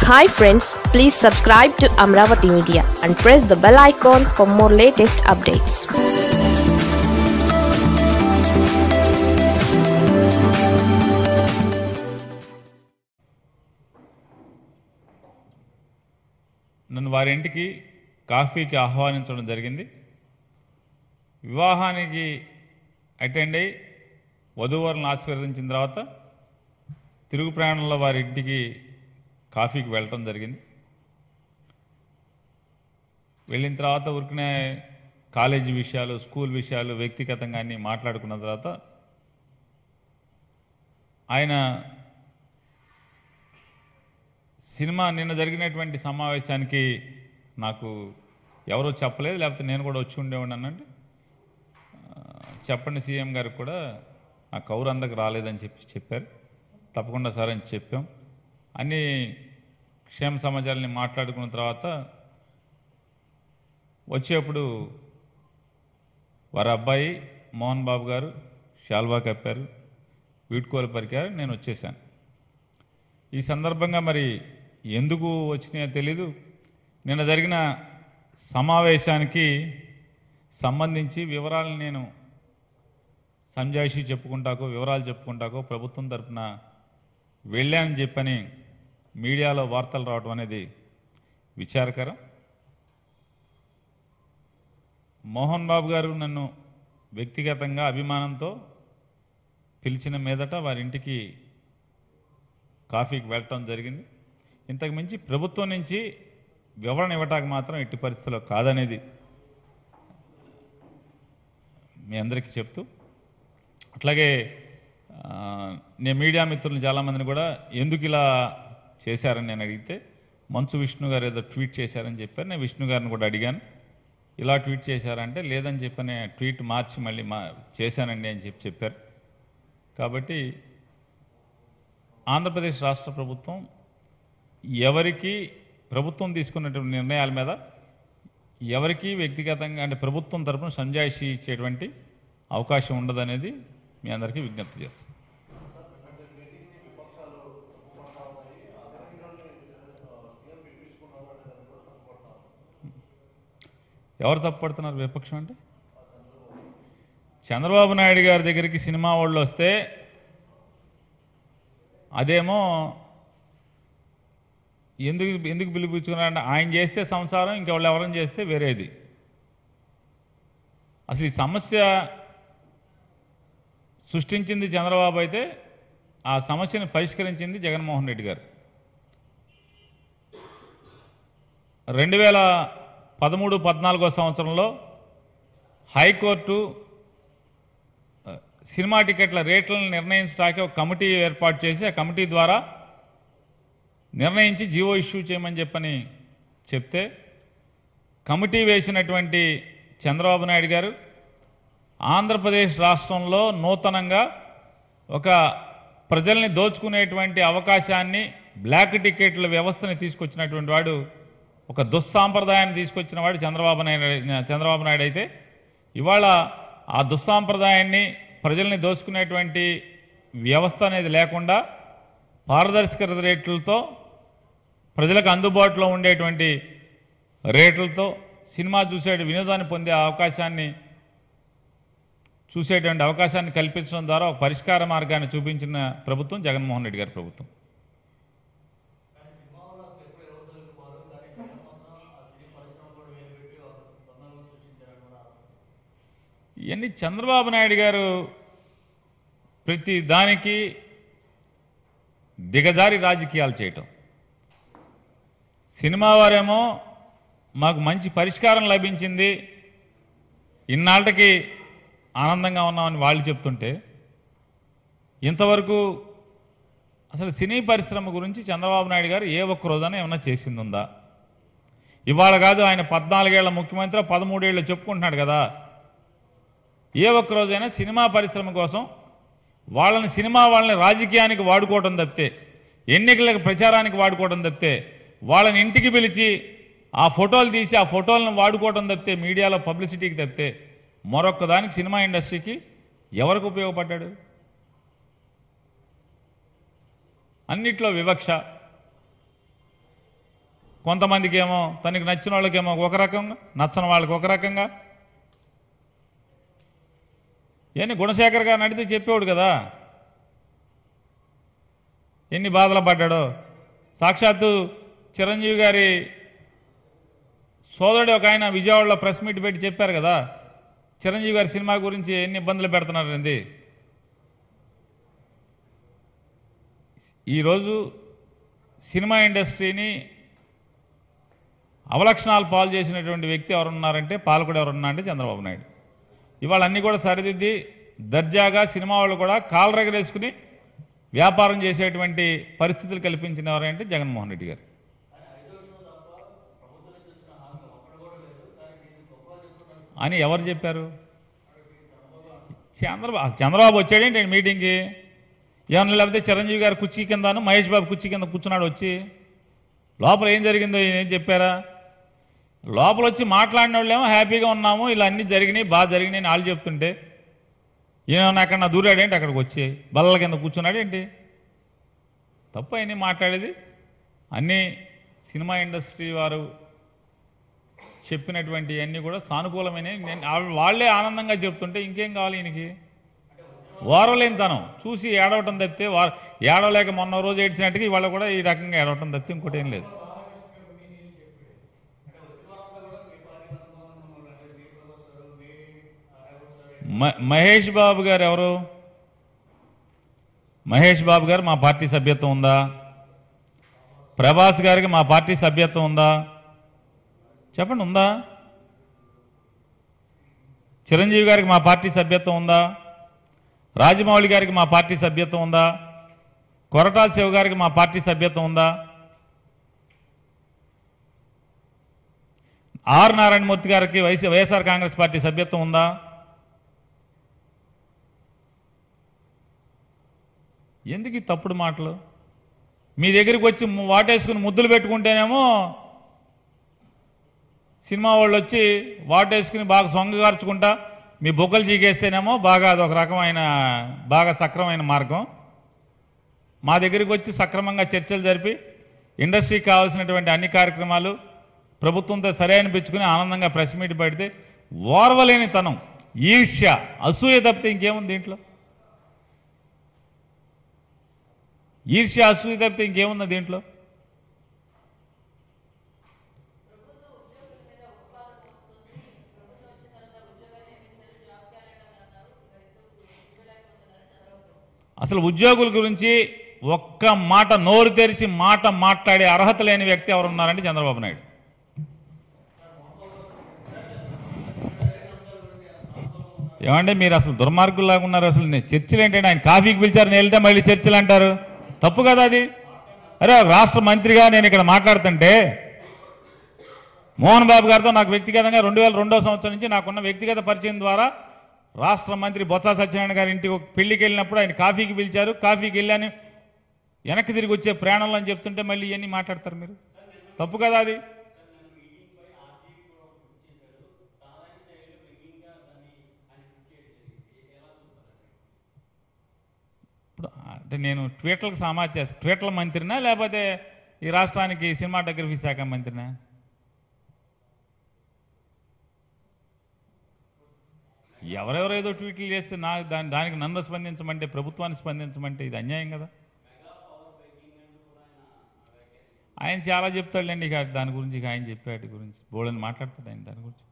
hi friends please subscribe to Amaravati media and press the bell icon for more latest updates నన్ను వారి ఇంటికి కాఫీకి ఆహ్వానించడం జరిగింది వివాహానికి అటెండ్ అయ్యి వధూవరులను ఆశీర్వదించిన తర్వాత తిరుగు ప్రయాణంలో వారి ఇంటికి కాఫీకి వెళ్ళటం జరిగింది వెళ్ళిన తర్వాత ఊరికనే కాలేజీ విషయాలు స్కూల్ విషయాలు వ్యక్తిగతంగా అన్నీ మాట్లాడుకున్న తర్వాత ఆయన సినిమా నిన్న జరిగినటువంటి సమావేశానికి నాకు ఎవరో చెప్పలేదు లేకపోతే నేను కూడా వచ్చి ఉండేవాడిని అనంటే ఆ, చెప్పండి సీఎం గారికి కూడా ఆ కౌరు అందకు రాలేదని చెప్పి చెప్పారు తప్పకుండా సార్ అని చెప్పాం అన్ని క్షేమ సమాచారాన్ని మాట్లాడుకున్న తర్వాత వచ్చేప్పుడు వారి అబ్బాయి మోహన్ బాబు గారు షాల్వా కప్పారు వీడ్కోలు పరికారు నేను వచ్చేసాను ఈ సందర్భంగా మరి ఎందుకు వచ్చినాయో తెలీదు నిన్న జరిగిన సమావేశానికి సంబంధించి వివరాలను నేను సంజాయిషి చెప్పుకుంటాకో వివరాలు చెప్పుకుంటాకో ప్రభుత్వం తరపున వెళ్ళానని చెప్పని మీడియాలో వార్తలు రావడం అనేది విచారకరం మోహన్ బాబు గారు నన్ను వ్యక్తిగతంగా అభిమానంతో పిలిచిన మీదట వారి ఇంటికి కాఫీకి వెళ్ళటం జరిగింది ఇంతకు మించి ప్రభుత్వం నుంచి వివరణ ఇవ్వటానికి మాత్రం ఎట్టి పరిస్థితుల్లో కాదనేది మీ అందరికీ చెప్తూ అట్లాగే ఆ, నేను మీడియా మిత్రులు చాలామందిని కూడా ఎందుకు ఇలా చేశారని నేను అడిగితే మంచు విష్ణు గారు ఏదో ట్వీట్ చేశారని చెప్పారు నేను విష్ణు గారిని కూడా అడిగాను ఇలా ట్వీట్ చేశారంటే లేదని చెప్పి నేను ట్వీట్ మార్చి మళ్ళీ మా చేశానండి అని చెప్పి చెప్పారు కాబట్టి ఆంధ్రప్రదేశ్ రాష్ట్ర ప్రభుత్వం ఎవరికి ప్రభుత్వం తీసుకున్నటువంటి నిర్ణయాల మీద ఎవరికి వ్యక్తిగతంగా అంటే ప్రభుత్వం తరపున సంజాయిషి ఇచ్చేటువంటి అవకాశం ఉండదనేది మీ అందరికీ విజ్ఞప్తి చేస్తాను ఎవరు తప్పుపడుతున్నారు విపక్షం అంటే చంద్రబాబు నాయుడు గారి దగ్గరికి సినిమా వాళ్ళు వస్తే అదేమో ఎందుకు ఎందుకు పిలిపించుకున్నారంటే ఆయన చేస్తే సంసారం ఇంకెవాళ్ళు ఎవరైనా చేస్తే వేరేది అసలు ఈ సమస్య సృష్టించింది చంద్రబాబు అయితే ఆ సమస్యను పరిష్కరించింది జగన్మోహన్ రెడ్డి గారు రెండు వేల పదమూడు పద్నాలుగో సంవత్సరంలో హైకోర్టు ఆ, సినిమా టికెట్ల రేట్లను నిర్ణయించడానికి ఒక కమిటీ ఏర్పాటు చేసి ఆ కమిటీ ద్వారా నిర్ణయించి జీవో ఇష్యూ చేయమని చెప్పని చెప్తే కమిటీ వేసినటువంటి చంద్రబాబు నాయుడు గారు ఆంధ్రప్రదేశ్ రాష్ట్రంలో నూతనంగా ఒక ప్రజల్ని దోచుకునేటువంటి అవకాశాన్ని బ్లాక్ టికెట్ల వ్యవస్థని తీసుకొచ్చినటువంటి వాడు ఒక దుస్సాంప్రదాయాన్ని తీసుకొచ్చిన వాడు చంద్రబాబు నాయుడు చంద్రబాబు నాయుడు అయితే ఇవాళ ఆ దుస్సాంప్రదాయాన్ని ప్రజల్ని దోచుకునేటువంటి వ్యవస్థ అనేది లేకుండా పారదర్శక రేట్లతో ప్రజలకు అందుబాటులో ఉండేటువంటి రేట్లతో సినిమా చూసే వినోదాన్ని పొందే అవకాశాన్ని చూసేటువంటి అవకాశాన్ని కల్పించడం ద్వారా ఒక పరిష్కార మార్గాన్ని చూపించిన ప్రభుత్వం జగన్మోహన్ రెడ్డి గారి ప్రభుత్వం ఇవన్నీ చంద్రబాబు నాయుడు గారు ప్రతి దానికి దిగజారి రాజకీయాలు చేయటం సినిమా వారేమో మాకు మంచి పరిష్కారం లభించింది ఇన్నాళ్ళకి ఆనందంగా ఉన్నామని వాళ్ళు చెప్తుంటే ఇంతవరకు అసలు సినీ పరిశ్రమ గురించి చంద్రబాబు నాయుడు గారు ఏ ఒక్క రోజున ఏమన్నా చేసింది ఉందా ఇవాళ కాదు ఆయన పద్నాలుగేళ్ల ముఖ్యమంత్రి పదమూడేళ్ళు చెప్పుకుంటున్నాడు కదా ఏ ఒక్క రోజైనా సినిమా పరిశ్రమ కోసం వాళ్ళని సినిమా వాళ్ళని రాజకీయానికి వాడుకోవడం తప్పితే ఎన్నికలకు ప్రచారానికి వాడుకోవడం తప్పితే వాళ్ళని ఇంటికి పిలిచి ఆ ఫోటోలు తీసి ఆ ఫోటోలను వాడుకోవడం తప్పితే మీడియాలో పబ్లిసిటీకి తప్పితే మరొక్క దానికి సినిమా ఇండస్ట్రీకి ఎవరికి ఉపయోగపడ్డాడు అన్నిట్లో వివక్ష కొంతమందికి ఏమో తనకి నచ్చిన వాళ్ళకేమో ఒక రకంగా నచ్చని వాళ్ళకి ఒక రకంగా ఇవన్నీ గుణశేఖర్ గారు నడితే చెప్పేవాడు కదా ఎన్ని బాధలు పడ్డాడో సాక్షాత్తు చిరంజీవి గారి సోదరుడు ఒక ఆయన విజయవాడలో ప్రెస్ మీట్ పెట్టి చెప్పారు కదా చిరంజీవి గారి సినిమా గురించి ఎన్ని ఇబ్బందులు పెడుతున్నారండి ఈరోజు సినిమా ఇండస్ట్రీని అవలక్షణాలు పాలు చేసినటువంటి వ్యక్తి ఎవరున్నారంటే పాలకుడు ఎవరున్నా అంటే చంద్రబాబు నాయుడు ఇవాళ అన్నీ కూడా సరిదిద్ది దర్జాగా సినిమా వాళ్ళు కూడా కాలరగరేసుకుని వ్యాపారం చేసేటువంటి పరిస్థితులు కల్పించిన ఎవరంటే జగన్మోహన్ రెడ్డి గారు అని ఎవరు చెప్పారు చంద్రబాబు చంద్రబాబు వచ్చాడేంటి మీటింగ్కి ఏమన్నా లేకపోతే చిరంజీవి గారు కుర్చీ కిందను మహేష్ బాబు కుర్చీ కింద కూర్చున్నాడు వచ్చి లోపల ఏం జరిగిందో ఈయన ఏం చెప్పారా లోపల వచ్చి మాట్లాడిన వాళ్ళేమో హ్యాపీగా ఉన్నాము ఇలా అన్నీ జరిగినాయి బాగా జరిగినాయి అని వాళ్ళు చెప్తుంటే ఈయన అక్కడ నా దూరాడేంటి అక్కడికి వచ్చి బల్లల కింద కూర్చున్నాడేంటి తప్పు అయినా మాట్లాడేది అన్నీ సినిమా ఇండస్ట్రీ వారు చెప్పినటువంటి అన్నీ కూడా సానుకూలమైన వాళ్ళే ఆనందంగా చెప్తుంటే ఇంకేం కావాలి ఈయనకి ఓరలేనితనం చూసి ఏడవటం తప్పితే వారు ఏడవలేక మొన్న రోజు ఏడ్చినట్టుగా ఇవాళ కూడా ఈ రకంగా ఏడవటం తప్పితే ఇంకోటి ఏం లేదు మ- మహేష్ బాబు గారు ఎవరు మహేష్ బాబు గారు మా పార్టీ సభ్యత్వం ఉందా ప్రభాస్ గారికి మా పార్టీ సభ్యత్వం ఉందా చెప్పండి ఉందా చిరంజీవి గారికి మా పార్టీ సభ్యత్వం ఉందా రాజమౌళి గారికి మా పార్టీ సభ్యత్వం ఉందా కొరటాల శివ గారికి మా పార్టీ సభ్యత్వం ఉందా ఆర్ నారాయణమూర్తి గారికి వైసీ వైఎస్ఆర్ కాంగ్రెస్ పార్టీ సభ్యత్వం ఉందా ఎందుకు ఈ తప్పుడు మాటలు మీ దగ్గరికి వచ్చి ము- వాటేసుకుని ముద్దులు పెట్టుకుంటేనేమో సినిమా వాళ్ళు వచ్చి వాటేసుకుని బాగా సొంగగార్చుకుంటా మీ బొక్కలు చీకేస్తేనేమో బాగా అదొక రకమైన బాగా సక్రమైన మార్గం మా దగ్గరికి వచ్చి సక్రమంగా చర్చలు జరిపి ఇండస్ట్రీకి కావాల్సినటువంటి అన్ని కార్యక్రమాలు ప్రభుత్వంతో సరే అనిపించుకుని ఆనందంగా ప్రెస్ మీట్ పెడితే ఓర్వలేని తనం ఈర్ష్య అసూయ తప్పితే ఇంకేముంది దీంట్లో ఈర్ష్య అసూయ తప్పితే ఇంకేముంది దీంట్లో అసలు ఉద్యోగుల గురించి ఒక్క మాట నోరు తెరిచి మాట మాట్లాడే అర్హత లేని వ్యక్తి ఎవరున్నారంటే చంద్రబాబు నాయుడు ఏమంటే మీరు అసలు దుర్మార్గుల్లాగా ఉన్నారు అసలు నేను చర్చలు ఏంటంటే ఆయన కాఫీకి పిలిచారు నేను వెళ్తే మళ్ళీ చర్చలు అంటారు తప్పు కదా అది అరే ఒక రాష్ట్ర మంత్రిగా నేను ఇక్కడ మాట్లాడుతుంటే మోహన్ బాబు గారితో నాకు వ్యక్తిగతంగా రెండు వేల రెండో సంవత్సరం నుంచి నాకున్న వ్యక్తిగత పరిచయం ద్వారా రాష్ట్ర మంత్రి బొత్స సత్యనారాయణ గారి ఇంటికి ఒక పెళ్లికి వెళ్ళినప్పుడు ఆయన కాఫీకి పిలిచారు కాఫీకి వెళ్ళాను వెనక్కి తిరిగి వచ్చే ప్రయాణంలో అని చెప్తుంటే మళ్ళీ ఇవన్నీ మాట్లాడతారు మీరు తప్పు కదా అది ఇప్పుడు అంటే నేను ట్వీట్లకు సమాచారం చేస్తాను ట్వీట్ల మంత్రినా లేకపోతే ఈ రాష్ట్రానికి సినిమాటోగ్రఫీ శాఖ మంత్రినా ఎవరెవరు ఏదో ట్వీట్లు చేస్తే నా దాని దానికి నన్ను స్పందించమంటే ప్రభుత్వాన్ని స్పందించమంటే ఇది అన్యాయం కదా ఆయన చాలా చెప్తాడులేండి ఇక దాని గురించి ఇక ఆయన చెప్పాడు గురించి బోడని మాట్లాడతాడు ఆయన దాని గురించి